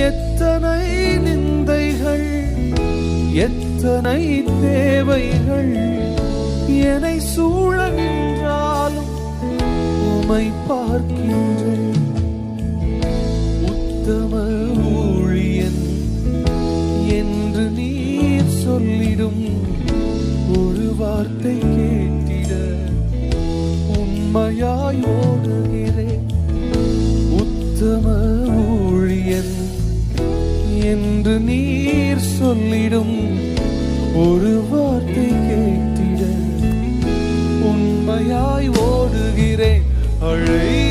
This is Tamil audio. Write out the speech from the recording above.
எத்தனை நிந்தைகள் எத்தனை தேவைகள் என்னை சூழ நின்றாலும் உமை பார்க்கின்றேன் உத்தம ஊழியன் என்று நீர் சொல்லிடும் ஒரு வார்த்தை கேட்டிட உண்மையாய் ஓடுகிறேன் உத்தம ஊழியன் என்று நீர் சொல்லிடும் ஒரு வார்த்தை கேட்டிட உண்மையாய் ஓடுகிறேன் அழை